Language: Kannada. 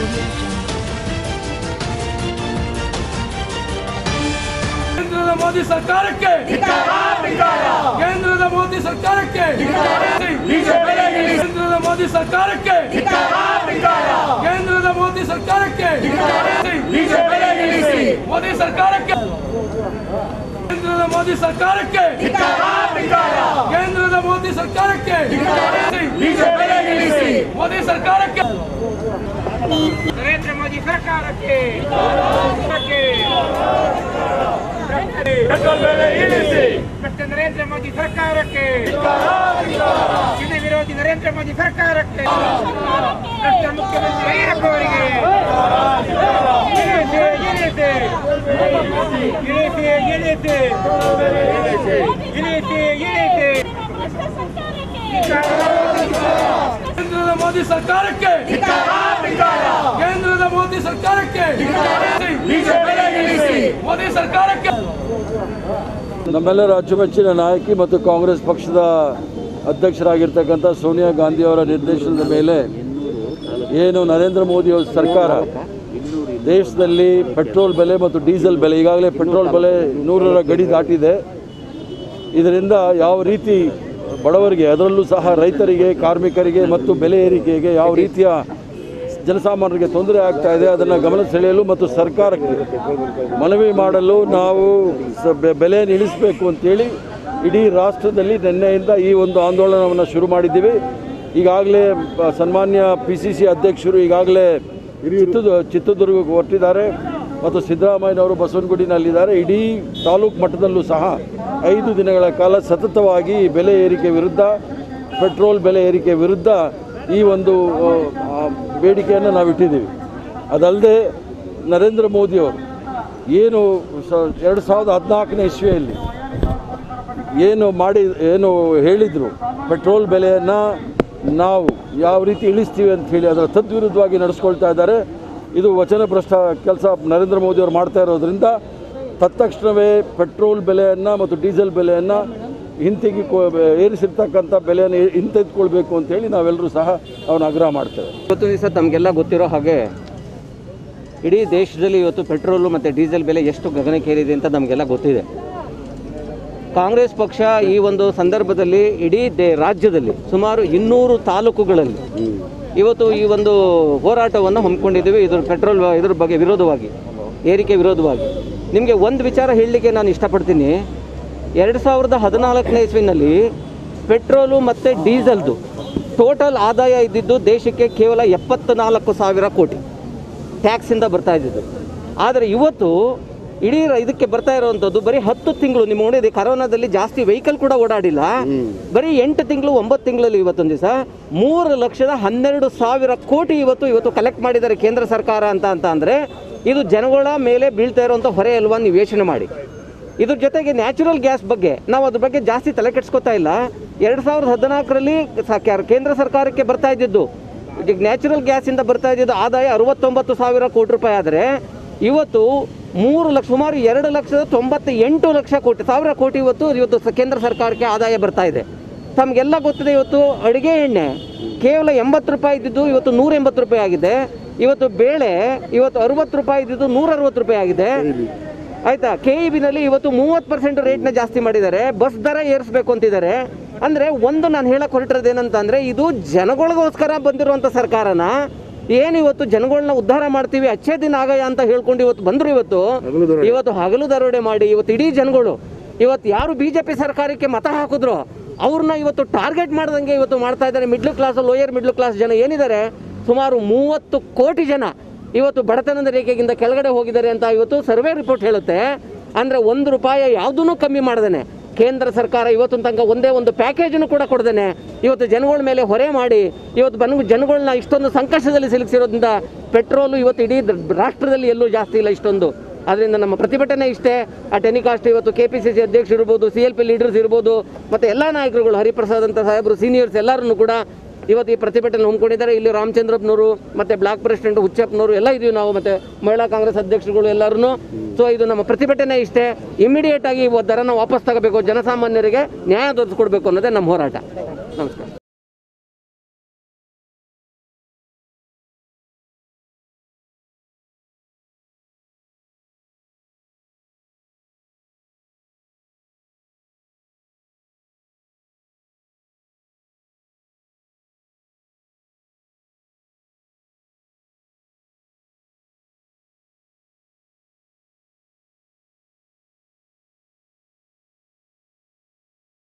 ಕೇಂದ್ರದ ಮೋದಿ ಸರ್ಕಾರಕ್ಕೆ ಕೇಂದ್ರದ ಮೋದಿ ಸರ್ಕಾರಕ್ಕೆ ಕೇಂದ್ರದ ಮೋದಿ ಸರ್ಕಾರಕ್ಕೆ ಕೇಂದ್ರದ ಮೋದಿ ಸರ್ಕಾರಕ್ಕೆ ಮೋದಿ ಸರ್ಕಾರಕ್ಕೆ ಕೇಂದ್ರದ ಮೋದಿ ಸರ್ಕಾರಕ್ಕೆ ಕೇಂದ್ರದ ಮೋದಿ ಸರ್ಕಾರಕ್ಕೆ ಮೋದಿ ಸರ್ಕಾರಕ್ಕೆ ನರೇಂದ್ರ ಮೋದಿ ಸರ್ಕಾರಕ್ಕೆ ಸರ್ಕಾರಕ್ಕೆ. ಭ್ರಷ್ಟ ನರೇಂದ್ರ ಮೋದಿ ಸರ್ಕಾರಕ್ಕೆ ಜನ ವಿರೋಧಿ ನರೇಂದ್ರ ಮೋದಿ ಸರ್ಕಾರಕ್ಕೆ ಭ್ರಷ್ಟ ಮುಖ್ಯಮಂತ್ರಿ ಯಡಿಯೂರಪ್ಪ ಅವರಿಗೆ ಇಳಿಸಿ, ಇಳಿಸಿ. ಇಳಿಸಿ, ಇಳಿಸಿ. ಇಳಿಸಿ, ಇಳಿಸಿ. ಕೇಂದ್ರದ ಮೋದಿ ಸರ್ಕಾರಕ್ಕೆ ಕೇಂದ್ರದ ಮೋದಿ ಸರ್ಕಾರಕ್ಕೆ ಮೋದಿ ಸರ್ಕಾರಕ್ಕೆ ನಮ್ಮೆಲ್ಲರ ಅಚ್ಚುಮೆಚ್ಚಿನ ನಾಯಕಿ ಮತ್ತು ಕಾಂಗ್ರೆಸ್ ಪಕ್ಷದ ಅಧ್ಯಕ್ಷರಾಗಿರ್ತಕ್ಕಂಥ ಸೋನಿಯಾ ಗಾಂಧಿಯವರ ನಿರ್ದೇಶನದ ಮೇಲೆ ಏನು ನರೇಂದ್ರ ಮೋದಿ ಅವರ ಸರ್ಕಾರ ದೇಶದಲ್ಲಿ ಪೆಟ್ರೋಲ್ ಬೆಲೆ ಮತ್ತು ಡೀಸೆಲ್ ಬೆಲೆ ಈಗಾಗಲೇ ಪೆಟ್ರೋಲ್ ಬೆಲೆ ನೂರರ ಗಡಿ ದಾಟಿದೆ ಇದರಿಂದ ಯಾವ ರೀತಿ ಬಡವರಿಗೆ ಅದರಲ್ಲೂ ಸಹ ರೈತರಿಗೆ ಕಾರ್ಮಿಕರಿಗೆ ಮತ್ತು ಬೆಲೆ ಏರಿಕೆಗೆ ಯಾವ ರೀತಿಯ ಜನಸಾಮಾನ್ಯರಿಗೆ ತೊಂದರೆ ಆಗ್ತಾ ಇದೆ ಅದನ್ನು ಗಮನ ಸೆಳೆಯಲು ಮತ್ತು ಸರ್ಕಾರಕ್ಕೆ ಮನವಿ ಮಾಡಲು ನಾವು ಸ- ಬೆ- ಬೆಲೆಯನ್ನು ಇಳಿಸಬೇಕು ಅಂತೇಳಿ ಇಡೀ ರಾಷ್ಟ್ರದಲ್ಲಿ ನಿನ್ನೆಯಿಂದ ಈ ಒಂದು ಆಂದೋಲನವನ್ನು ಶುರು ಮಾಡಿದ್ದೀವಿ ಈಗಾಗಲೇ ಪ- ಸನ್ಮಾನ್ಯ ಪಿ ಸಿ ಸಿ ಅಧ್ಯಕ್ಷರು ಈಗಾಗಲೇ ಚಿತ್ರದು ಚಿತ್ರದುರ್ಗಕ್ಕೆ ಹೊರಟಿದ್ದಾರೆ ಮತ್ತು ಸಿದ್ದರಾಮಯ್ಯನವರು ಬಸವನಗುಡಿನಲ್ಲಿದ್ದಾರೆ ಇಡೀ ತಾಲೂಕು ಮಟ್ಟದಲ್ಲೂ ಸಹ ಐದು ದಿನಗಳ ಕಾಲ ಸತತವಾಗಿ ಈ ಬೆಲೆ ಏರಿಕೆ ವಿರುದ್ಧ ಪೆಟ್ರೋಲ್ ಬೆಲೆ ಏರಿಕೆ ವಿರುದ್ಧ ಈ ಒಂದು ಆ, ಬೇಡಿಕೆಯನ್ನು ನಾವು ಇಟ್ಟಿದ್ದೀವಿ ಅದಲ್ಲದೆ ನರೇಂದ್ರ ಮೋದಿಯವರು ಏನು ಸ ಎರಡು ಸಾವಿರದ ಹದಿನಾಲ್ಕನೇ ಇಸ್ವಿಯಲ್ಲಿ ಏನು ಮಾಡಿ ಏನು ಹೇಳಿದರು ಪೆಟ್ರೋಲ್ ಬೆಲೆಯನ್ನು ನಾವು ಯಾವ ರೀತಿ ಇಳಿಸ್ತೀವಿ ಅಂತ ಹೇಳಿ ಅದರ ತದ್ವಿರುದ್ಧವಾಗಿ ನಡೆಸ್ಕೊಳ್ತಾ ಇದ್ದಾರೆ ಇದು ವಚನಭ್ರಷ್ಟ ಕೆಲಸ ನರೇಂದ್ರ ಮೋದಿಯವರು ಮಾಡ್ತಾ ಇರೋದ್ರಿಂದ ತತ್ಕ್ಷಣವೇ ಪೆಟ್ರೋಲ್ ಬೆಲೆಯನ್ನು ಮತ್ತು ಡೀಸೆಲ್ ಬೆಲೆಯನ್ನು ಹಿಂತೆಗಿ ಏರಿಸಿರ್ತಕ್ಕಂಥ ಬೆಲೆಯನ್ನು ಹಿಂತೆಗೆದುಕೊಳ್ಬೇಕು ಅಂತೇಳಿ ನಾವೆಲ್ಲರೂ ಸಹ ಅವನ್ನ ಆಗ್ರಹ ಮಾಡ್ತೇವೆ ಇವತ್ತು ದಿವಸ ತಮಗೆಲ್ಲ ಗೊತ್ತಿರೋ ಹಾಗೆ ಇಡೀ ದೇಶದಲ್ಲಿ ಇವತ್ತು ಪೆಟ್ರೋಲು ಮತ್ತು ಡೀಸೆಲ್ ಬೆಲೆ ಎಷ್ಟು ಗಗನಕ್ಕೇರಿದೆ ಅಂತ ನಮಗೆಲ್ಲ ಗೊತ್ತಿದೆ ಕಾಂಗ್ರೆಸ್ ಪಕ್ಷ ಈ ಒಂದು ಸಂದರ್ಭದಲ್ಲಿ ಇಡೀ ದೇ ರಾಜ್ಯದಲ್ಲಿ ಸುಮಾರು ಇನ್ನೂರು ತಾಲೂಕುಗಳಲ್ಲಿ ಇವತ್ತು ಈ ಒಂದು ಹೋರಾಟವನ್ನು ಹಮ್ಮಿಕೊಂಡಿದ್ದೀವಿ ಇದ್ರ ಪೆಟ್ರೋಲ್ ಇದ್ರ ಬಗ್ಗೆ ವಿರೋಧವಾಗಿ ಏರಿಕೆ ವಿರೋಧವಾಗಿ ನಿಮಗೆ ಒಂದು ವಿಚಾರ ಹೇಳಲಿಕ್ಕೆ ನಾನು ಇಷ್ಟಪಡ್ತೀನಿ ಎರಡು ಸಾವಿರದ ಹದಿನಾಲ್ಕನೇ ಇಸ್ವಿನಲ್ಲಿ ಪೆಟ್ರೋಲು ಮತ್ತು ಡೀಸೆಲ್ದು ಟೋಟಲ್ ಆದಾಯ ಇದ್ದಿದ್ದು ದೇಶಕ್ಕೆ ಕೇವಲ ಎಪ್ಪತ್ನಾಲ್ಕು ಸಾವಿರ ಕೋಟಿ ಟ್ಯಾಕ್ಸಿಂದ ಬರ್ತಾ ಇದ್ದಿದ್ದು ಆದರೆ ಇವತ್ತು ಇಡೀ ರ- ಇದಕ್ಕೆ ಬರ್ತಾ ಇರುವಂಥದ್ದು ಬರೀ ಹತ್ತು ತಿಂಗಳು ನಿಮ್ಮ ನೋಡಿದ್ರೆ ಕರೋನಾದಲ್ಲಿ ಜಾಸ್ತಿ ವೆಹಿಕಲ್ ಕೂಡ ಓಡಾಡಿಲ್ಲ ಬರೀ ಎಂಟು ತಿಂಗಳು ಒಂಬತ್ತು ತಿಂಗಳಲ್ಲಿ ಇವತ್ತೊಂದು ದಿವಸ ಮೂರು ಲಕ್ಷದ ಹನ್ನೆರಡು ಸಾವಿರ ಕೋಟಿ ಇವತ್ತು ಇವತ್ತು ಕಲೆಕ್ಟ್ ಮಾಡಿದ್ದಾರೆ ಕೇಂದ್ರ ಸರ್ಕಾರ ಅಂತ ಅಂತ ಅಂದರೆ ಇದು ಜನಗಳ ಮೇಲೆ ಬೀಳ್ತಾ ಇರುವಂಥ ಹೊರೆ ಅಲ್ವಾ ನೀವು ಯೋಚನೆ ಮಾಡಿ ಇದ್ರ ಜೊತೆಗೆ ನ್ಯಾಚುರಲ್ ಗ್ಯಾಸ್ ಬಗ್ಗೆ ನಾವು ಅದ್ರ ಬಗ್ಗೆ ಜಾಸ್ತಿ ತಲೆ ಕೆಡಿಸ್ಕೊತಾ ಇಲ್ಲ ಎರಡು ಸಾವಿರದ ಹದಿನಾಲ್ಕರಲ್ಲಿ ಕೇಂದ್ರ ಸರ್ಕಾರಕ್ಕೆ ಬರ್ತಾ ಇದ್ದಿದ್ದು ಈಗ ನ್ಯಾಚುರಲ್ ಗ್ಯಾಸಿಂದ ಬರ್ತಾ ಇದ್ದಿದ್ದು ಆದಾಯ ಅರವತ್ತೊಂಬತ್ತು ಸಾವಿರ ಕೋಟಿ ರೂಪಾಯಿ ಆದರೆ ಇವತ್ತು ಮೂರು ಲಕ್ಷ ಸುಮಾರು ಎರಡು ಲಕ್ಷದ ತೊಂಬತ್ತ ಎಂಟು ಲಕ್ಷ ಕೋಟಿ ಸಾವಿರ ಕೋಟಿ ಇವತ್ತು ಇವತ್ತು ಸ- ಕೇಂದ್ರ ಸರ್ಕಾರಕ್ಕೆ ಆದಾಯ ಬರ್ತಾ ಇದೆ ತಮಗೆಲ್ಲ ಗೊತ್ತಿದೆ ಇವತ್ತು ಅಡುಗೆ ಎಣ್ಣೆ ಕೇವಲ ಎಂಬತ್ತು ರೂಪಾಯಿ ಇದ್ದಿದ್ದು ಇವತ್ತು ನೂರ ಎಂಬತ್ತು ರೂಪಾಯಿ ಆಗಿದೆ ಇವತ್ತು ಬೇಳೆ ಇವತ್ತು ಅರವತ್ತು ರೂಪಾಯಿ ಇದ್ದಿದ್ದು ನೂರ ಅರವತ್ತು ರೂಪಾಯಿ ಆಗಿದೆ ಆಯ್ತಾ ಕೆ ಇ ಬಿನಲ್ಲಿ ಇವತ್ತು ಮೂವತ್ತು ಪರ್ಸೆಂಟ್ ರೇಟ್ನ ಜಾಸ್ತಿ ಮಾಡಿದ್ದಾರೆ ಬಸ್ ದರ ಏರಿಸಬೇಕು ಅಂತಿದ್ದಾರೆ ಅಂದರೆ ಒಂದು ನಾನು ಹೇಳಕ್ಕೆ ಹೊರಟಿರೋದು ಏನಂತ ಅಂದರೆ ಇದು ಜನಗಳಿಗೋಸ್ಕರ ಬಂದಿರುವಂಥ ಸರ್ಕಾರನ ಏನು ಇವತ್ತು ಜನಗಳನ್ನ ಉದ್ಧಾರ ಮಾಡ್ತೀವಿ ಅಚ್ಚೇ ದಿನ ಆಗಯ ಅಂತ ಹೇಳ್ಕೊಂಡು ಇವತ್ತು ಬಂದರು ಇವತ್ತು ಇವತ್ತು ಹಗಲು ದರೋಡೆ ಮಾಡಿ ಇವತ್ತು ಇಡೀ ಜನಗಳು ಇವತ್ತು ಯಾರು ಬಿ ಜೆ ಪಿ ಸರ್ಕಾರಕ್ಕೆ ಮತ ಹಾಕಿದ್ರು ಅವ್ರನ್ನ ಇವತ್ತು ಟಾರ್ಗೆಟ್ ಮಾಡ್ದಂಗೆ ಇವತ್ತು ಮಾಡ್ತಾ ಇದ್ದಾರೆ middle class lower middle class ಜನ ಏನಿದ್ದಾರೆ ಸುಮಾರು ಮೂವತ್ತು ಕೋಟಿ ಜನ ಇವತ್ತು ಬಡತನದ ರೇಖೆಗಿಂತ ಕೆಳಗಡೆ ಹೋಗಿದ್ದಾರೆ ಅಂತ ಇವತ್ತು ಸರ್ವೆ ರಿಪೋರ್ಟ್ ಹೇಳುತ್ತೆ ಅಂದರೆ ಒಂದು ರೂಪಾಯಿ ಯಾವುದೂ ಕಮ್ಮಿ ಮಾಡ್ದೇನೆ ಕೇಂದ್ರ ಸರ್ಕಾರ ಇವತ್ತಿನ ತನಕ ಒಂದೇ ಒಂದು ಪ್ಯಾಕೇಜನ್ನು ಕೂಡ ಕೊಡ್ದೇನೆ ಇವತ್ತು ಜನಗಳ ಮೇಲೆ ಹೊರೆ ಮಾಡಿ ಇವತ್ತು ಬನ್ ಜನಗಳನ್ನ ಇಷ್ಟೊಂದು ಸಂಕಷ್ಟದಲ್ಲಿ ಸಿಲುಕಿಸಿರೋದ್ರಿಂದ ಪೆಟ್ರೋಲು ಇವತ್ತು ಇಡೀ ದ- ರಾಷ್ಟ್ರದಲ್ಲಿ ಎಲ್ಲೂ ಜಾಸ್ತಿ ಇಲ್ಲ ಇಷ್ಟೊಂದು ಅದರಿಂದ ನಮ್ಮ ಪ್ರತಿಭಟನೆ ಇಷ್ಟೇ ಆ ಟೆನಿಕಾಸ್ಟ್ ಇವತ್ತು ಕೆ ಪಿ ಸಿ ಸಿ ಅಧ್ಯಕ್ಷರು ಇರ್ಬೋದು ಸಿ ಎಲ್ ಪಿ ಲೀಡರ್ಸ್ ಇರ್ಬೋದು ಮತ್ತು ಎಲ್ಲ ನಾಯಕರುಗಳು ಹರಿಪ್ರಸಾದ್ ಅಂತ ಸಾಹೇಬರು ಸೀನಿಯರ್ಸ್ ಎಲ್ಲರನ್ನು ಕೂಡ ಇವತ್ತು ಈ ಪ್ರತಿಭಟನೆ ಹಮ್ಮಿಕೊಂಡಿದ್ದಾರೆ ಇಲ್ಲಿ ರಾಮಚಂದ್ರಪ್ಪನವರು ಮತ್ತು ಬ್ಲಾಕ್ ಪ್ರೆಸಿಡೆಂಟ್ ಹುಚ್ಚಪ್ಪನವರು ಎಲ್ಲ ಇದೀವಿ ನಾವು ಮತ್ತು ಮಹಿಳಾ ಕಾಂಗ್ರೆಸ್ ಅಧ್ಯಕ್ಷರುಗಳು ಎಲ್ಲರೂ ಸೊ ಇದು ನಮ್ಮ ಪ್ರತಿಭಟನೆ ಇಷ್ಟೇ ಇಮಿಡಿಯೇಟ್ ಆಗಿ ಈ ದರನ ವಾಪಸ್ ತಗೋಬೇಕು ಜನಸಾಮಾನ್ಯರಿಗೆ ನ್ಯಾಯ ದೊರಕಿಸ್ಕೊಡ್ಬೇಕು ಅನ್ನೋದೇ ನಮ್ಮ ಹೋರಾಟ ನಮಸ್ಕಾರ